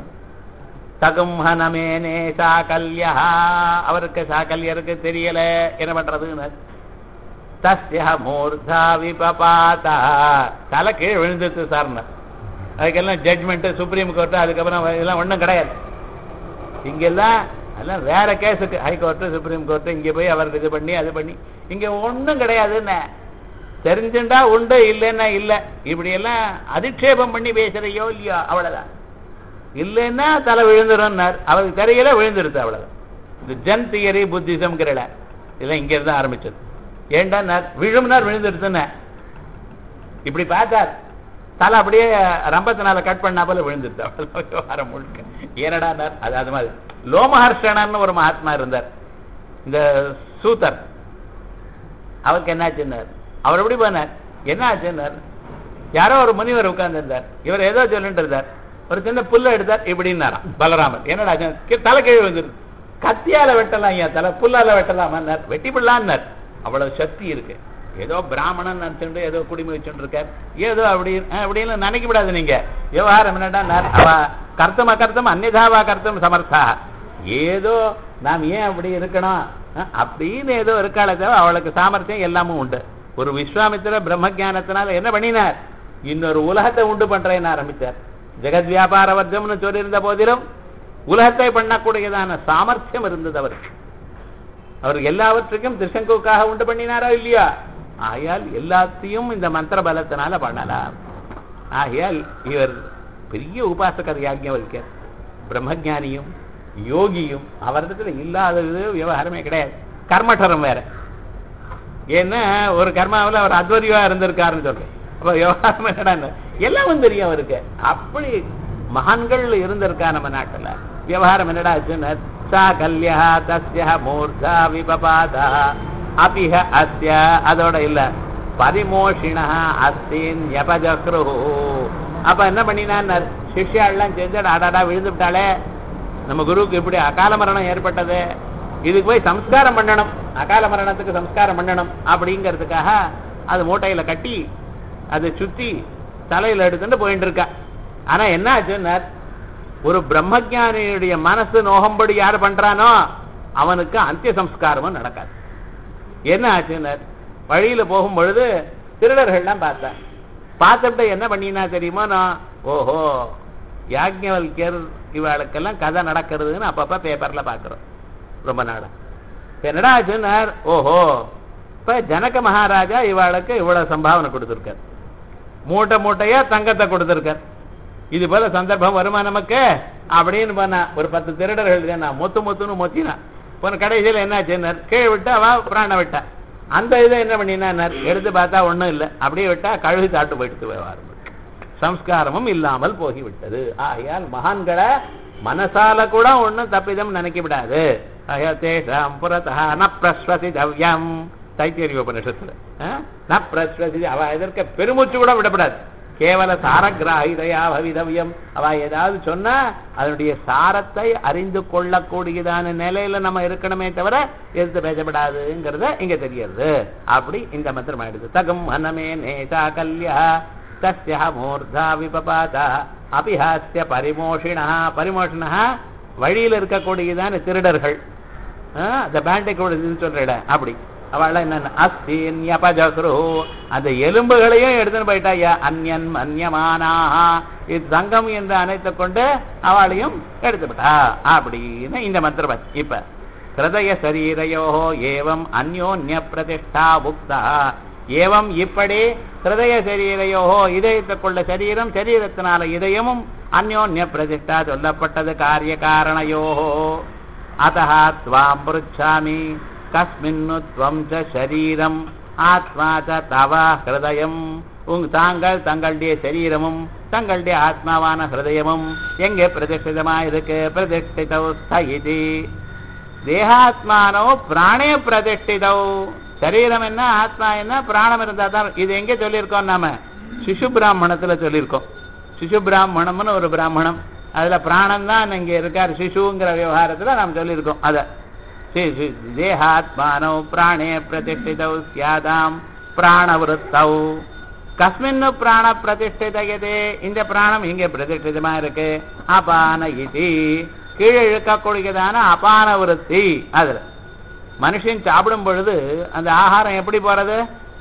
தகும்ஹனமேனே சாகல்யா அவருக்கு சாகல்யருக்கு தெரியல என்ன பண்றதுன்னு தஸ்ய மூர்தா விபபாதா தலை கீழே விழுந்துச்சு சார்ன அதுக்கெல்லாம் ஜட்மெண்ட் சுப்ரீம் கோர்ட்டு அதுக்கப்புறம் இதெல்லாம் ஒண்ணும் கிடையாது இங்கெல்லாம் அதெல்லாம் வேற கேஸுக்கு ஹைகோர்ட்டு சுப்ரீம் கோர்ட்டு இங்க போய் அவருக்கு இது பண்ணி அது பண்ணி இங்க ஒண்ணும் கிடையாதுன்னு தெரிஞ்சுண்டா உண்டு இல்லைன்னா இல்ல இப்படி எல்லாம் அதிக்ஷேபம் பண்ணி பேசுறையோ இல்லையோ அவ்வளவுதான் இல்லைன்னா தலை விழுந்துரும்னார் அவருக்கு தெரியல விழுந்துருது அவ்வளவுதான் இந்த ஜென் தியரி புத்திசம்ங்கிறல இதெல்லாம் இங்க இருந்து ஆரம்பிச்சது ஏண்டா விழும்னார் விழுந்துருதுன்னு இப்படி பார்த்தார் தலை அப்படியே ரம்பத்தினால கட் பண்ணா போல விழுந்துருது அவ்வளவு விவகாரம் முழுக்க ஏனடானார் அது அது மாதிரி லோமஹர்ஷணன்னு ஒரு மகாத்மா இருந்தார் இந்த சூத்தர் அவருக்கு என்னாச்சுன்னார் அவர் எப்படி போனார் என்ன ஆச்சுன்னார் யாரோ ஒரு முனிவர் உட்கார்ந்து இருந்தார் இவர் ஏதோ சொல்லிட்டு இருந்தார் ஒரு சின்ன புல்ல எடுத்தார் இப்படின்னாராம் பலராமர் என்னடா ஆச்சு? கீ- தலை கீழே வந்துருக்கு கத்தியால வெட்டலாம் ஐயா தலை புல்லால வெட்டலாமான்னார் வெட்டி பிடலான்னார் அவ்வளவு சக்தி இருக்கு ஏதோ பிராமணன் நினைச்சுட்டு ஏதோ குடிமை வச்சுட்டு இருக்கார் ஏதோ அப்படி அஹ், அப்படின்னு நினைக்க விடாது நீங்க விவகாரம் என்னடா அவ கர்த்தம் அகர்த்தம் அந்நிதாவா கர்த்தம் சமர்த்தா ஏதோ நாம் ஏன் அப்படி இருக்கணும் அஹ், அப்படின்னு ஏதோ இருக்காளே தவிர அவளுக்கு சாமர்த்தியம் எல்லாமும் உண்டு ஒரு விஸ்வாமித்திர பிரம்ம ஞானத்தினால என்ன பண்ணினார் இன்னொரு உலகத்தை உண்டு பண்றேன்னு ஆரம்பிச்சார் ஜெகத் வியாபார வர்க்கம்னு சொல்லியிருந்த போதிலும் உலகத்தை பண்ணக்கூடியதான சாமர்த்தியம் இருந்தது அவருக்கு அவர் எல்லாவற்றுக்கும் திருசங்குக்காக உண்டு பண்ணினாரோ இல்லையா ஆகையால் எல்லாத்தையும் இந்த மந்திர பலத்தினால பண்ணலாம் ஆகையால் இவர் பெரிய உபாசகர் யாஜ்ஞவல்கர் பிரம்மஜானியும் யோகியும் அவரிடத்துல இல்லாதது விவகாரமே கிடையாது கர்மட்டரம் வேற ஏன்னா ஒரு கர்மாவில் அவர் அத்வரியா இருந்திருக்காருன்னு சொல்றேன் அப்ப விவகாரம் என்னடா எல்லாம் தெரியும் அவருக்கு அப்படி மகான்கள் இருந்திருக்கா நம்ம நாட்டுல விவகாரம் என்னடா ஆச்சுன்னா சா கல்யா தஸ்ய மூர்தா விபபாதா அபிஹ அஸ்ய அதோட இல்ல பரிமோஷிண அஸ்தின் யபஜக்ரு அப்ப என்ன பண்ணினார் சிஷ்யாள்லாம் சேர்ந்து அடாடா விழுந்து விட்டாளே நம்ம குருவுக்கு இப்படி அகால மரணம் ஏற்பட்டது இதுக்கு போய் சம்ஸ்காரம் பண்ணணும் அகால மரணத்துக்கு சம்ஸ்காரம் பண்ணணும் அப்படிங்கிறதுக்காக அது மூட்டையில கட்டி அதை சுத்தி தலையில எடுத்துட்டு போயிட்டு இருக்கா ஆனா என்ன ஆச்சுன்னா ஒரு பிரம்மஜானியுடைய மனசு நோகம்படி யார் பண்றானோ அவனுக்கு அந்திய சம்ஸ்காரமும் நடக்காது என்ன ஆச்சுன்னா வழியில போகும் பொழுது திருடர்கள்லாம் பார்த்தேன் பார்த்துட்டு என்ன பண்ணினா தெரியுமா நான் ஓஹோ யாஜ்ஞவல்யர் இவாளுக்கெல்லாம் கதை நடக்கிறதுன்னு அப்பப்ப பேப்பர்ல பாக்குறோம் ரொம்ப நாளா இப்ப என்னடா ஆச்சுன்னார் ஓஹோ இப்ப ஜனக மகாராஜா இவாளுக்கு இவ்வளவு சம்பாவனை கொடுத்திருக்கார் மூட்டை மூட்டையா தங்கத்தை கொடுத்திருக்கார் இது போல சந்தர்ப்பம் வருமா நமக்கு அப்படின்னு பண்ணா ஒரு பத்து திருடர்கள் நான் மொத்து மொத்துன்னு மொத்தினா போன கடைசியில் என்னாச்சுன்னார் கீழே விட்டு அவ பிராண விட்டா அந்த இதை என்ன பண்ணினார் எடுத்து பார்த்தா ஒண்ணும் இல்லை அப்படியே விட்டா கழுவி தாட்டு போயிட்டு விவகாரம் சம்ஸ்காரமும் இல்லாமல் போகிவிட்டது ஆகையால் மகான்களை மனசால கூட ஒண்ணும் தப்பிதம் நினைக்க விடாது ஆகையால் தேஷாம் புறத்தா ந பிரஸ்வசி தவ்யம் தைத்தியரிய உபநிஷத்துல ஆ? ந பிரஸ்வசி அவ எதற்க பெருமூச்சு கூட விடப்படாது கேவல சாரகிராகிதையா பவிதவியம் அவ ஏதாவது சொன்னா அதனுடைய சாரத்தை அறிந்து கொள்ளக்கூடியதான நிலையில நம்ம இருக்கணுமே தவிர எதிர்த்து பேசப்படாதுங்கிறத இங்க தெரியுது அப்படி இந்த மந்திரம் ஆயிடுது தகம் அனமே நேசா கல்யா தஸ்ய மூர்தா விபபாதா அபிஹாஸ்ய பரிமோஷிணா பரிமோஷிணா வழியில இருக்கக்கூடியதான திருடர்கள் ஆ, அந்த பேண்டை கூட சொல்றேன் அப்படி அவள் என்ன அஸ்தீன்யபஜக்ரு அந்த எலும்புகளையும் எடுத்துன்னு போயிட்டாயா அந்யன் அந்யமானாஹா இது சங்கம் என்று அணைத்து கொண்டு அவளையும் எடுத்துவிட்டா அப்படின்னு இந்த மந்திரம் இப்ப ஹிருதய சரீரையோ ஏவம் அந்யோன்ய பிரதிஷ்டா புக்தா ஏவம் இப்படி ஹிருதய சரீரையோ இதயத்துக்குள்ள சரீரம் சரீரத்தினால இதயமும் அந்யோன்ய பிரதிஷ்டா சொல்லப்பட்டது காரிய காரணையோ अतः त्वां पृच्छामि कस्मिन्नु त्वं च शरीரம் ஆத்மா ச தவ ஹிருதயம் உங் தாங்கள் தங்களுடைய சரீரமும் தங்களுடைய ஆத்மாவான ஹிருதயமும் எங்கே பிரதிஷ்டிதமா இருக்கு பிரதிஷ்டிதௌ ஸ்தயிதி தேகாத்மானோ பிராணே பிரதிஷ்டிதௌ சரீரம் என்ன ஆத்மா என்ன பிராணம் இருந்தா தான் இது எங்க சொல்லியிருக்கோம் நாம சிசு பிராமணத்துல சொல்லியிருக்கோம் சிசு பிராமணம்னு ஒரு பிராமணம் அதுல பிராணம் தான் இங்க இருக்கார் சிசுங்கிற விவகாரத்துல நாம் சொல்லியிருக்கோம் அத சி- சி- தேகாத்மானோ பிராணே பிரதிஷ்டிதௌ சியாதாம் பிராணவிருத்தௌ கஸ்மின்னு பிராண பிரதிஷ்டிதயதே இந்த பிராணம் இங்கே பிரதிஷ்டிதமா இருக்கு அபான இதி கீழே இழுக்கக்கூடியதான அபான விருத்தி அதுல மனுஷன் சாப்பிடும் பொழுது அந்த ஆகாரம் எப்படி போறது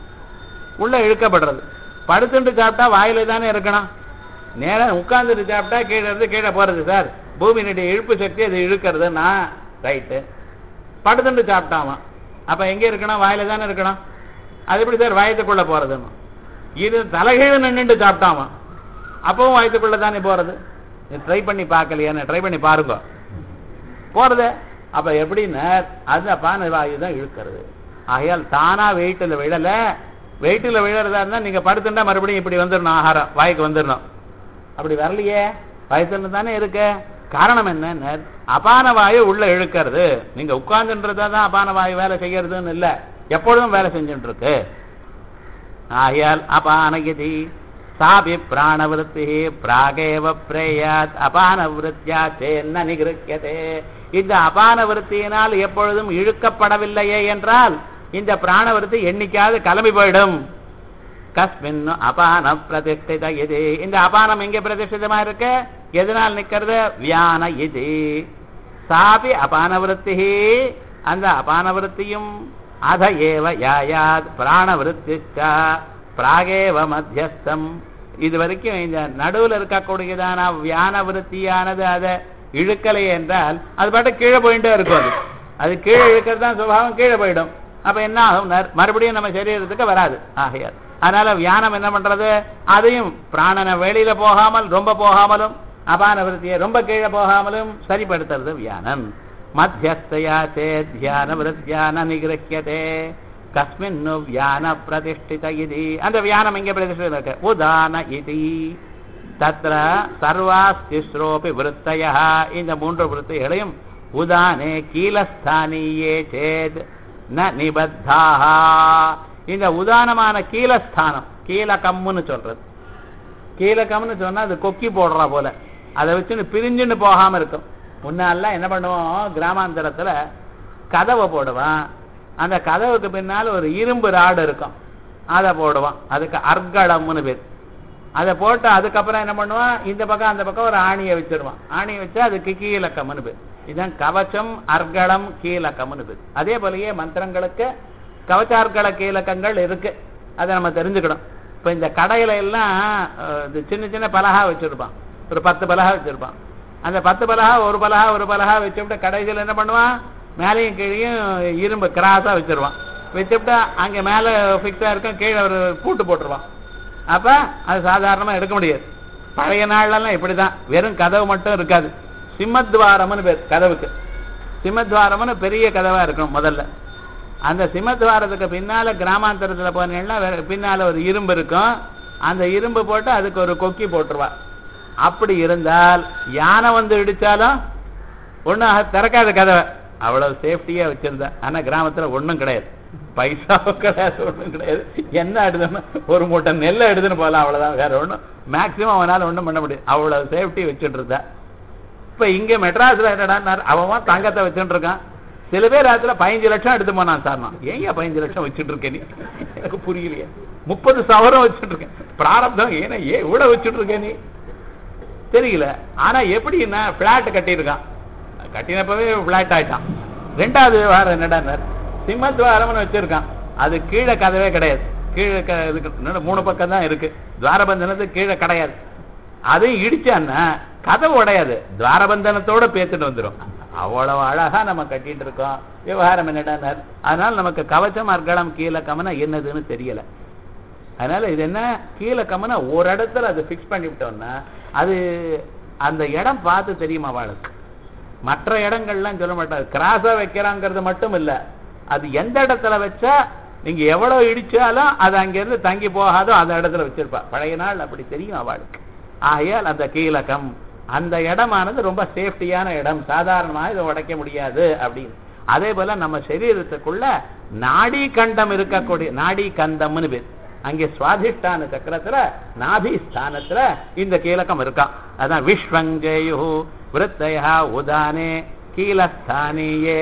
உள்ள இழுக்கப்படுறது படுத்துட்டு சாப்பிட்டா வாயில தானே இருக்கணும் நேரா உட்கார்ந்துட்டு சாப்பிட்டா கீழே இருந்து கீழே போறது சார் பூமியினுடைய இழுப்பு சக்தி அது இழுக்கிறதுனா ரைட்டு படுத்துட்டு சாப்பிட்டாமா அப்ப எங்க இருக்கணும் வாயில தானே இருக்கணும் அது எப்படி சார் வயத்துக்குள்ள போறதுன்னு இது தலைகீழ நின்னுட்டு சாப்பிட்டாமா அப்பவும் வயத்துக்குள்ள தானே போறது ட்ரை பண்ணி பார்க்கலையான்னு ட்ரை பண்ணி பாருங்க போறது அப்ப எப்படின்னா அது பான வாயு தான் இழுக்கிறது ஆகையால் தானா வெயிட்டில் விழல வெயிட்டில் விழறதா இருந்தா நீங்க படுத்துட்டா மறுபடியும் இப்படி வந்துடணும் ஆகாரம் வாய்க்கு வந்துடணும் அப்படி வரலையே வயசுல தானே இருக்கு காரணம் என்ன அபான வாயு உள்ள இழுக்கிறது நீங்க உட்கார்ந்துன்றதா தான் அபான வாயு வேலை செய்யறதுன்னு இல்ல எப்பொழுதும் வேலை செஞ்சுட்டு இருக்கு ஆயால் அபானகிதி சாபி பிராணவிருத்தி பிராகேவ பிரேயாத் அபானவிருத்தியா சேன்ன நிகிருக்கியதே இந்த அபானவிருத்தியினால் எப்பொழுதும் இழுக்கப்படவில்லையே என்றால் இந்த பிராணவிருத்தி என்னைக்காவது கிளம்பி போயிடும் கஸ்மின் அபான பிரதிஷ்டித இது இந்த அபானம் எங்க பிரதிஷ்டிதமா இருக்கு எதனால் நிக்கிறது வியான இது சாபி அபானவிருத்தி அந்த அபானவிருத்தியும் அத ஏவ யாயாத் பிராணவிருத்திச்சா பிராகேவ மத்தியஸ்தம் இது வரைக்கும் இந்த நடுவுல இருக்கக்கூடியதான வியான விருத்தியானது அதை இழுக்கலை என்றால் அது பாட்டு கீழே போயிட்டே இருக்கும் அது அது கீழே இழுக்கிறது தான் சுபாவம் கீழே போயிடும் அப்ப என்ன ஆகும் நர்- மறுபடியும் நம்ம சரீரத்துக்கு வராது ஆகையால் அதனால வியானம் என்ன பண்றது அதையும் பிராணனை வெளியில போகாமல் ரொம்ப போகாமலும் அபான விருத்தியை ரொம்ப கீழே போகாமலும் சரிப்படுத்துறது வியானம் மத்தியஸ்தயா சே தியான விருத்தியான நிகிரக்கியதே கஸ்மின்னு வியான பிரதிஷ்டித இது அந்த வியானம் எங்க பிரதிஷ்டிதம் இருக்கு உதான இது தத்ர சர்வாஸ்திஸ்ரோபி விருத்தய இந்த மூன்று விருத்திகளையும் உதானே கீலஸ்தானியே சேத் ந நிபத்தாக இந்த உதானமான கீலஸ்தானம் கீலகம்னு சொல்றது கீலகம்னு சொன்னா அது கொக்கி போடுறா போல அதை வச்சுன்னு பிரிஞ்சுன்னு போகாம இருக்கும் முன்னாலாம் என்ன பண்ணுவோம் கிராமாந்தரத்துல கதவை போடுவான் அந்த கதவுக்கு பின்னால ஒரு இரும்பு ராடு இருக்கும் அதை போடுவான் அதுக்கு அர்கடம்னு பேர் அதை போட்டு அதுக்கப்புறம் என்ன பண்ணுவான் இந்த பக்கம் அந்த பக்கம் ஒரு ஆணியை வச்சிருவான் ஆணியை வச்சு அதுக்கு கீழக்கம்னு பேர் இதுதான் கவச்சம் அர்கடம் கீழக்கம்னு பேர் அதே போலயே மந்திரங்களுக்கு கவச்சார்கட கீழக்கங்கள் இருக்கு அதை நம்ம தெரிஞ்சுக்கணும் இப்ப இந்த கடையில எல்லாம் அஹ், இது சின்ன சின்ன பலகா வச்சிருப்பான் ஒரு பத்து பலகா வச்சிருப்பான் அந்த பத்து பலகா ஒரு பலகா ஒரு பலகா வச்சுவிட்டு கடைசியில் என்ன பண்ணுவான் மேலையும் கீழையும் இரும்பு கிராஸா வச்சிருவான் வச்சுவிட்டு அங்க மேல ஃபிக்ஸா இருக்கும் கீழே ஒரு பூட்டு போட்டுருவான் அப்ப அது சாதாரணமா எடுக்க முடியாது பழைய நாள்லாம் இப்படிதான் வெறும் கதவு மட்டும் இருக்காது சிம்மத்வாரம்னு பேர் கதவுக்கு சிம்மத்வாரம்னு பெரிய கதவா இருக்கணும் முதல்ல அந்த சிம்மத்வாரத்துக்கு பின்னால கிராமாந்தரத்துல போனீங்கன்னா வேற- பின்னால ஒரு இரும்பு இருக்கும் அந்த இரும்பு போட்டு அதுக்கு ஒரு கொக்கி போட்டுருவா அப்படி இருந்தால் யானை வந்து இடிச்சாலும் ஒண்ணும் திறக்காத கதவை அவ்வளவு சேஃப்டியா வச்சிருந்தா ஆனா கிராமத்துல ஒண்ணும் கிடையாது பைசாவும் கிடையாது ஒண்ணும் கிடையாது என்ன எடுதுன்னு ஒரு மூட்டை நெல்லை எடுத்துன்னு போகலாம் அவ்வளவுதான் வேற ஒண்ணும் மேக்சிமம் அவனால ஒண்ணும் பண்ண முடியாது அவ்வளவு சேஃப்டி வச்சுட்டு இருந்தா இப்ப இங்க மெட்ராஸ்ல என்னடா அவன் தங்கத்தை வச்சுட்டு இருக்கான் சில பேர் அதுல பதினஞ்சு லட்சம் எடுத்து போனான் சார் நான் ஏன் பதினஞ்சு லட்சம் வச்சுட்டு இருக்கேன் நீ எனக்கு புரியலையே முப்பது சவரம் வச்சுட்டு இருக்கேன் பிராரப்தம் ஏன்னா ஏன் இவ்வளவு வச்சுட்டு இருக்கேன் நீ தெரியல ஆனா எப்படின்னா பிளாட் கட்டியிருக்கான் கட்டினப்பவே பிளாட் ஆயிட்டான் ரெண்டாவது விவகாரம் என்னடா சிம்மத்வாரம்னு வச்சிருக்கான் அது கீழே கதவே கிடையாது கீழே க- இதுக்கு இன்னொரு மூணு பக்கம் தான் இருக்கு துவாரபந்தனத்து கீழே கிடையாது அதையும் இடிச்சான்னா கதவு உடையாது துவாரபந்தனத்தோட பேத்துட்டு வந்துரும் அவ்வளவு அழகா நம்ம கட்டிட்டு இருக்கோம் விவகாரம் என்னடா அதனால நமக்கு கவச்சம் அர்க்கலம் கீழே கமனா என்னதுன்னு தெரியல அதனால இது என்ன கீழே கமனா ஒரு இடத்துல அது ஃபிக்ஸ் பண்ணிவிட்டோம்னா அது அந்த இடம் பார்த்து தெரியுமா அவளுக்கு மற்ற இடங்கள்லாம் சொல்ல மாட்டாது கிராஸா வைக்கிறாங்கிறது மட்டும் இல்ல அது எந்த இடத்துல வச்சா நீங்க எவ்வளவு இடிச்சாலும் அது அங்கிருந்து தங்கி போகாதோ அந்த இடத்துல வச்சிருப்பா பழைய நாள் அப்படி தெரியும் அவளுக்கு ஆகையால் அந்த கீழகம் அந்த இடமானது ரொம்ப சேஃப்டியான இடம் சாதாரணமாக இதை உடைக்க முடியாது அப்படின்னு அதே போல நம்ம சரீரத்துக்குள்ள நாடி கண்டம் இருக்கக்கூடிய நாடி கந்தம்னு பேர் அங்கே சுவாதிஷ்டான சக்கரத்துல நாபி ஸ்தானத்துல இந்த கீலகம் இருக்கான் அதான் விஸ்வங்கேயு விருத்தயா உதானே கீலஸ்தானியே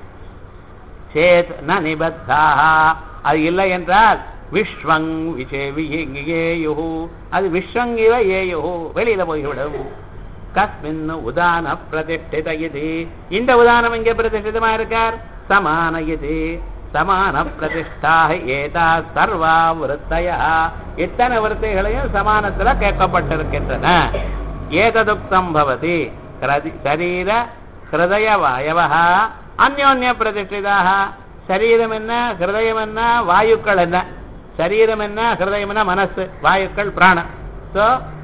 சேத் ந நிபத்தாக அது இல்லை என்றால் விஸ்வங் விஜேயு அது விஸ்வங் இவ ஏயு வெளியில போய்விடும் கஸ்மின் உதான பிரதிஷ்டித இது இந்த உதானம் இங்கே பிரதிஷ்டிதமா இருக்கார் சமான இது சமான பிரதிஷ்டாக ஏதா சர்வா விருத்தய இத்தனை விருத்தைகளையும் சமானத்துல கேட்கப்பட்டிருக்கின்றன ஏததுக்தம் பவதி கிரதி- சரீர ஹிருதய வாயவः அந்யோன்ய பிரதிஷ்டிதாக சரீரம் என்ன ஹிருதயம் என்ன வாயுக்கள் என்ன சரீரம் என்ன ஹிருதயம் என்ன மனசு வாயுக்கள் பிராணம் சோ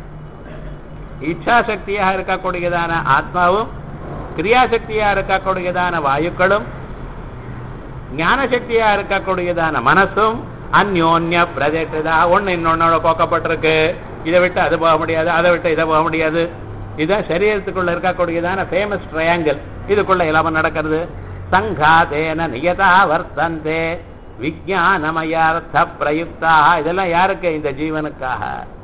இச்சாசக்தியாக இருக்கக்கூடியதான ஆத்மாவும் கிரியாசக்தியா இருக்கக்கூடியதான வாயுக்களும் ஞானசக்தியா இருக்கக்கூடியதான மனசும் அந்யோன்ய பிரதேசதா ஒண்ணு இன்னொன்னோட போக்கப்பட்டிருக்கு இதை விட்டு அது போக முடியாது அதை விட்டு இதை போக முடியாது இதுதான் சரீரத்துக்குள்ள இருக்கக்கூடியதான ஃபேமஸ் ட்ரையாங்கிள் இதுக்குள்ள இல்லாம நடக்கிறது சங்காதேன நியதா வர்த்தந்தே விஜயானமயார்த்த பிரயுக்தா இதெல்லாம் யாருக்கு இந்த ஜீவனுக்காக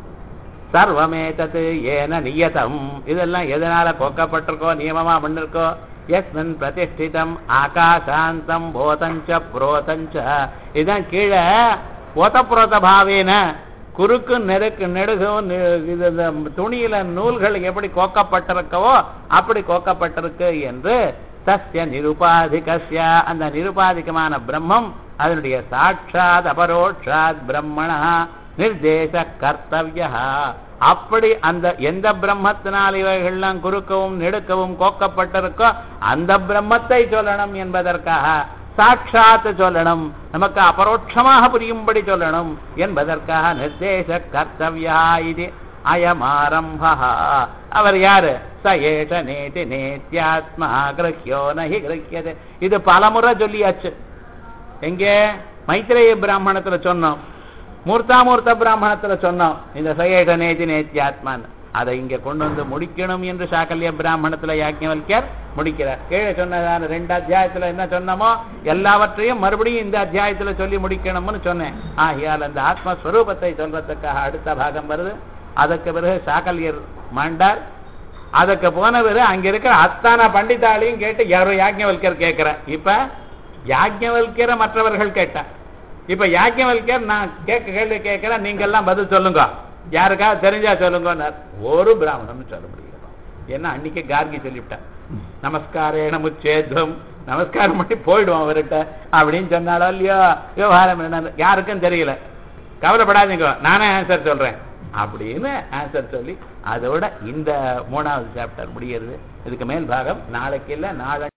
சர்வமேதத்து ஏன நியதம் இதெல்லாம் எதனால கோக்கப்பட்டிருக்கோ நியமமா பண்ணிருக்கோ எஸ்மின் பிரதிஷ்டிதம் ஆகாசாந்தம் போதஞ்ச புரோதஞ்ச இதான் கீழே ஓதப்புரோத பாவேன குறுக்கு நெருக்கு நெடுகும் நெ- இது இந்த துணியில நூல்கள் எப்படி கோக்கப்பட்டிருக்கவோ அப்படி கோக்கப்பட்டிருக்கு என்று சஸ்ய நிருபாதிகஸ்ய அந்த நிருபாதிகமான பிரம்மம் அதனுடைய சாட்சாத் அபரோட்சாத் பிரம்மணா நிர்தேச கர்த்தவிய அப்படி அந்த எந்த பிரம்மத்தினால் இவைகள்லாம் குறுக்கவும் நெடுக்கவும் கோக்கப்பட்டிருக்கோ அந்த பிரம்மத்தை சொல்லணும் என்பதற்காக சாட்சாத் சொல்லணும் நமக்கு அபரோட்சமாக புரியும்படி சொல்லணும் என்பதற்காக நிர்தேச கர்த்தவியா இது அயமாரம்பா அவர் யாரு ச ஏஷ நேதி நேத்யாத்மா கிரஹ்யோ நஹி கிரஹ்யதே இது பலமுறை சொல்லியாச்சு எங்கே மைத்ரேய பிராமணத்துல சொன்னோம் மூர்த்தாமூர்த்த பிராமணத்துல சொன்னோம் இந்த சயேட நேதி நேத்தியாத்மான் அதை இங்க கொண்டு வந்து முடிக்கணும் என்று சாக்கல்ய பிராமணத்துல யாக்கியவல்யர் முடிக்கிறார் கீழே சொன்னதான ரெண்டு அத்தியாயத்துல என்ன சொன்னமோ எல்லாவற்றையும் மறுபடியும் இந்த அத்தியாயத்துல சொல்லி முடிக்கணும்னு சொன்னேன் ஆகையால் அந்த ஆத்மஸ்வரூபத்தை சொல்றதுக்காக அடுத்த பாகம் வருது அதுக்கு பிறகு சாக்கல்யர் மாண்டார் அதுக்கு போன பிறகு அங்க இருக்கிற அத்தான பண்டிதாலையும் கேட்டு யாரோ யாஜ்ஞவல்கர் கேட்கிற இப்ப யாஜ்ஞவல்கரை மற்றவர்கள் கேட்டா இப்ப யாஜ்ஞவல்கர் நான் கேட்க கேள்வி கேட்கிறேன் நீங்க எல்லாம் பதில் சொல்லுங்க யாருக்காவது தெரிஞ்சா சொல்லுங்க ஒரு பிராமணன் சொல்ல முடியல ஏன்னா அன்னைக்கு கார்கி சொல்லிவிட்டேன் நமஸ்காரேன முச்சேத்வம் நமஸ்காரம் பண்ணி போயிடுவோம் அவர்கிட்ட அப்படின்னு சொன்னாலோ இல்லையோ விவகாரம் என்ன யாருக்கும் தெரியல கவலைப்படாதீங்க நானே ஆன்சர் சொல்றேன் அப்படின்னு ஆன்சர் சொல்லி அதோட இந்த மூணாவது சாப்டர் முடிகிறது இதுக்கு மேல் பாகம் நாளைக்கு இல்ல நாளை